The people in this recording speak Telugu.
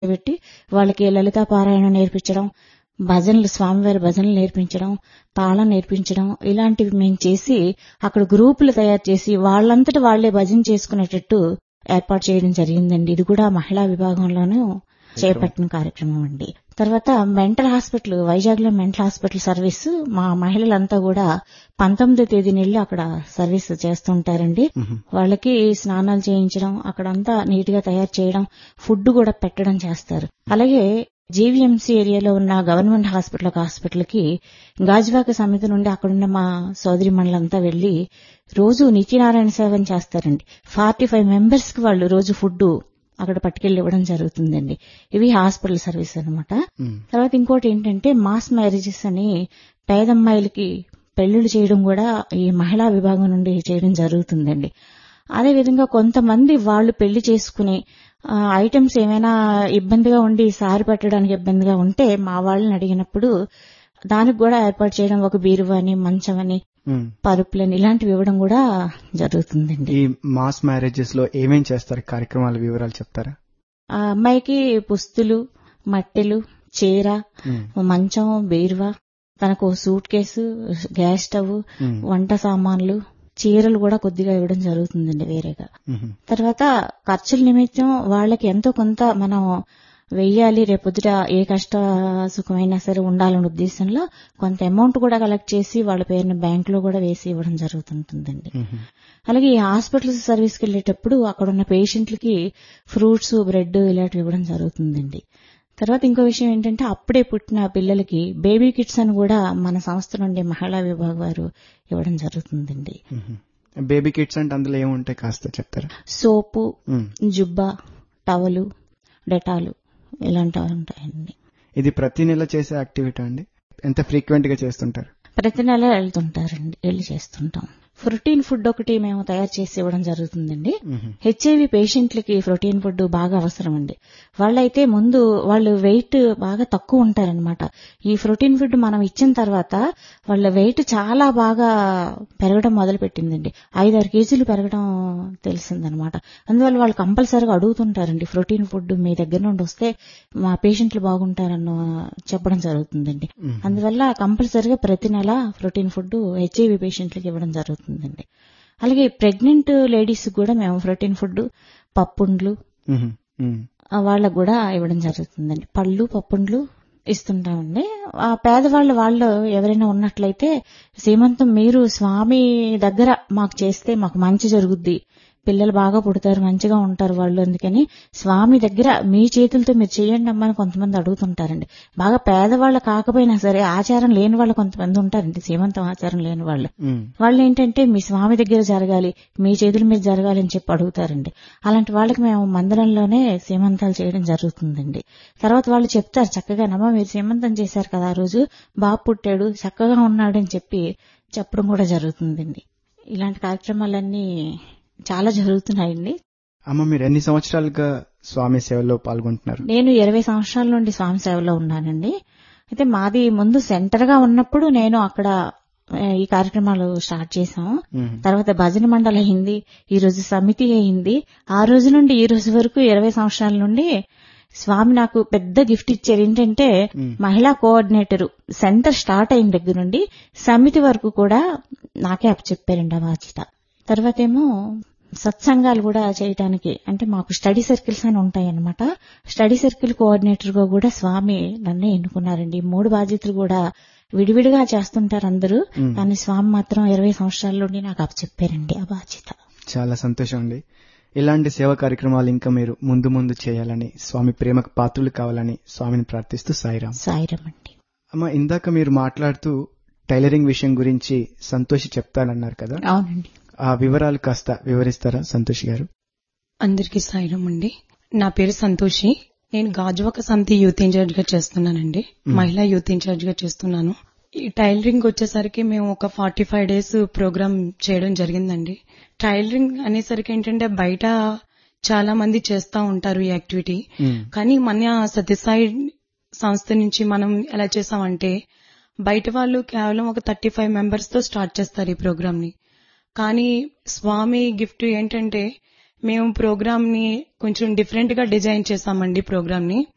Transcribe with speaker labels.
Speaker 1: పెట్టి వాళ్ళకి లలితా పారాయణం నేర్పించడం భజనలు స్వామివారి భజనలు నేర్పించడం తాళం నేర్పించడం ఇలాంటివి మేము చేసి అక్కడ గ్రూపులు తయారు చేసి వాళ్ళంతట వాళ్లే భజన చేసుకునేటట్టు ఏర్పాటు చేయడం జరిగిందండి ఇది కూడా మహిళా విభాగంలోనూ చేపట్టిన కార్యక్రమం అండి తర్వాత మెంటల్ హాస్పిటల్ వైజాగ్ లో మెంటల్ హాస్పిటల్ సర్వీస్ మా మహిళలంతా కూడా పంతొమ్మిదో తేదీ నెలలు అక్కడ సర్వీస్ చేస్తుంటారండి వాళ్ళకి స్నానాలు చేయించడం అక్కడంతా నీట్ గా తయారు చేయడం ఫుడ్ కూడా పెట్టడం చేస్తారు అలాగే జీవీఎంసీ ఏరియాలో ఉన్న గవర్నమెంట్ హాస్పిటల్ ఒక హాస్పిటల్ కి గాజువాక సమితి నుండి అక్కడున్న మా సోదరి మండలంతా వెళ్లి రోజు నిత్యనారాయణ సేవని చేస్తారండి ఫార్టీ ఫైవ్ మెంబర్స్ కి వాళ్ళు రోజు ఫుడ్ అక్కడ పట్టుకెళ్లి ఇవ్వడం జరుగుతుందండి ఇవి హాస్పిటల్ సర్వీస్ అనమాట తర్వాత ఇంకోటి ఏంటంటే మాస్ మ్యారేజెస్ అని పేదమ్మాయిలకి పెళ్లిళ్ళు చేయడం కూడా ఈ మహిళా విభాగం నుండి చేయడం జరుగుతుందండి అదే విధంగా కొంతమంది వాళ్ళు పెళ్లి చేసుకుని ఐటమ్స్ ఏమైనా ఇబ్బందిగా ఉండి సారి పెట్టడానికి ఇబ్బందిగా ఉంటే మా వాళ్ళని అడిగినప్పుడు దానికి కూడా ఏర్పాటు చేయడం ఒక బీరువాని మంచమని పరుపులని ఇలాంటివి ఇవ్వడం కూడా జరుగుతుందండి
Speaker 2: ఈ మాస్ మ్యారేజెస్ లో ఏమేం చేస్తారు కార్యక్రమాల వివరాలు చెప్తారా
Speaker 1: ఆ అమ్మాయికి పుస్తులు మట్టెలు చీర మంచం బీరువా తనకు సూట్ కేసు గ్యాస్ స్టవ్ వంట సామాన్లు చీరలు కూడా కొద్దిగా ఇవ్వడం జరుగుతుందండి వేరేగా తర్వాత ఖర్చుల నిమిత్తం వాళ్ళకి ఎంతో కొంత మనం వెయ్యాలి రేపొద్దుట ఏ కష్ట సుఖమైనా సరే ఉండాలనే ఉద్దేశంలో కొంత అమౌంట్ కూడా కలెక్ట్ చేసి వాళ్ళ పేరున బ్యాంక్ లో కూడా వేసి ఇవ్వడం జరుగుతుంటుందండి అలాగే ఈ హాస్పిటల్స్ సర్వీస్కి వెళ్ళేటప్పుడు అక్కడ ఉన్న పేషెంట్లకి ఫ్రూట్స్ బ్రెడ్ ఇలాంటివి ఇవ్వడం జరుగుతుందండి తర్వాత ఇంకో విషయం ఏంటంటే అప్పుడే పుట్టిన పిల్లలకి బేబీ కిట్స్ అని కూడా మన సంస్థ నుండి మహిళా విభాగ వారు ఇవ్వడం జరుగుతుందండి
Speaker 2: బేబీ కిట్స్ అంటే అందులో ఏముంటాయి కాస్త చెప్తారా
Speaker 1: సోపు జుబ్బా టవలు డెటాలు ఇలాంటివి ఉంటాయండి
Speaker 2: ఇది ప్రతి నెల చేసే యాక్టివిటీ అండి ఎంత ఫ్రీక్వెంట్ గా చేస్తుంటారు
Speaker 1: ప్రతి నెల వెళ్తుంటారండి వెళ్ళి చేస్తుంటాం ప్రోటీన్ ఫుడ్ ఒకటి మేము తయారు చేసి ఇవ్వడం జరుగుతుందండి హెచ్ఐవి పేషెంట్లకి ప్రోటీన్ ఫుడ్ బాగా అవసరం అండి వాళ్ళైతే ముందు వాళ్ళు వెయిట్ బాగా తక్కువ ఉంటారనమాట ఈ ప్రోటీన్ ఫుడ్ మనం ఇచ్చిన తర్వాత వాళ్ళ వెయిట్ చాలా బాగా పెరగడం మొదలు పెట్టిందండి ఐదారు కేజీలు పెరగడం తెలిసిందనమాట అందువల్ల వాళ్ళు కంపల్సరీగా అడుగుతుంటారండి ప్రోటీన్ ఫుడ్ మీ దగ్గర నుండి వస్తే మా పేషెంట్లు బాగుంటారన్న చెప్పడం జరుగుతుందండి అందువల్ల కంపల్సరీగా ప్రతి నెల ప్రోటీన్ ఫుడ్ హెచ్ఐవి పేషెంట్లకి ఇవ్వడం జరుగుతుంది ఉంటుందండి అలాగే ప్రెగ్నెంట్ లేడీస్ కూడా మేము ప్రోటీన్ ఫుడ్ పప్పుండ్లు వాళ్ళకు కూడా ఇవ్వడం జరుగుతుందండి పళ్ళు పప్పుండ్లు ఇస్తుంటామండి ఆ పేదవాళ్ళు వాళ్ళు ఎవరైనా ఉన్నట్లయితే సీమంతం మీరు స్వామి దగ్గర మాకు చేస్తే మాకు మంచి జరుగుద్ది పిల్లలు బాగా పుడతారు మంచిగా ఉంటారు వాళ్ళు అందుకని స్వామి దగ్గర మీ చేతులతో మీరు చేయండి అమ్మని కొంతమంది అడుగుతుంటారండి బాగా పేదవాళ్ళు కాకపోయినా సరే ఆచారం లేని వాళ్ళు కొంతమంది ఉంటారండి సీమంతం ఆచారం లేని వాళ్ళు వాళ్ళు ఏంటంటే మీ స్వామి దగ్గర జరగాలి మీ చేతుల మీద జరగాలి అని చెప్పి అడుగుతారండి అలాంటి వాళ్ళకి మేము మందిరంలోనే సీమంతాలు చేయడం జరుగుతుందండి తర్వాత వాళ్ళు చెప్తారు చక్కగా నమ్మ మీరు సీమంతం చేశారు కదా ఆ రోజు బాబు పుట్టాడు చక్కగా ఉన్నాడని చెప్పి చెప్పడం కూడా జరుగుతుందండి ఇలాంటి కార్యక్రమాలన్నీ చాలా జరుగుతున్నాయండి
Speaker 2: అమ్మ మీరు ఎన్ని సంవత్సరాలుగా స్వామి సేవలో పాల్గొంటున్నారు
Speaker 1: నేను ఇరవై సంవత్సరాల నుండి స్వామి సేవలో ఉన్నానండి అయితే మాది ముందు సెంటర్ గా ఉన్నప్పుడు నేను అక్కడ ఈ కార్యక్రమాలు స్టార్ట్ చేశాము తర్వాత భజన మండలి అయింది ఈ రోజు సమితి అయింది ఆ రోజు నుండి ఈ రోజు వరకు ఇరవై సంవత్సరాల నుండి స్వామి నాకు పెద్ద గిఫ్ట్ ఇచ్చారు ఏంటంటే మహిళా కోఆర్డినేటర్ సెంటర్ స్టార్ట్ అయిన దగ్గర నుండి సమితి వరకు కూడా నాకే అప్పచెప్పారండి ఆ బాధ్యత తర్వాత ఏమో సత్సంగాలు కూడా చేయటానికి అంటే మాకు స్టడీ సర్కిల్స్ అని ఉంటాయి అనమాట స్టడీ సర్కిల్ కోఆర్డినేటర్ గా కూడా స్వామి నన్నే ఎన్నుకున్నారండి మూడు బాధ్యతలు కూడా విడివిడిగా చేస్తుంటారు అందరూ కానీ స్వామి మాత్రం ఇరవై సంవత్సరాల నుండి నాకు అప్పచెప్పారండి ఆ బాధ్యత
Speaker 2: చాలా సంతోషం అండి ఇలాంటి సేవా కార్యక్రమాలు ఇంకా మీరు ముందు ముందు చేయాలని స్వామి ప్రేమకు పాత్రులు కావాలని స్వామిని ప్రార్థిస్తూ సాయిరాం
Speaker 1: సాయిరాం అండి
Speaker 2: అమ్మ ఇందాక మీరు మాట్లాడుతూ టైలరింగ్ విషయం గురించి సంతోషి చెప్తానన్నారు కదా
Speaker 1: అవునండి
Speaker 2: ఆ వివరాలు కాస్త వివరిస్తారా సంతోష్ గారు
Speaker 3: అందరికీ సాయిరం అండి నా పేరు సంతోషి నేను గాజువాక సమితి యూత్ ఇన్ఛార్జ్ గా చేస్తున్నానండి మహిళా యూత్ ఇన్ఛార్జ్ గా చేస్తున్నాను ఈ టైలరింగ్ వచ్చేసరికి మేము ఒక ఫార్టీ ఫైవ్ డేస్ ప్రోగ్రామ్ చేయడం జరిగిందండి టైలరింగ్ అనేసరికి ఏంటంటే బయట చాలా మంది చేస్తా ఉంటారు ఈ యాక్టివిటీ కానీ మన సత్యసాయి సంస్థ నుంచి మనం ఎలా చేసామంటే బయట వాళ్ళు కేవలం ఒక థర్టీ ఫైవ్ మెంబర్స్ తో స్టార్ట్ చేస్తారు ఈ ప్రోగ్రామ్ ని కానీ స్వామి గిఫ్ట్ ఏంటంటే మేము ప్రోగ్రామ్ ని కొంచెం డిఫరెంట్ గా డిజైన్ చేసామండి ప్రోగ్రామ్ ని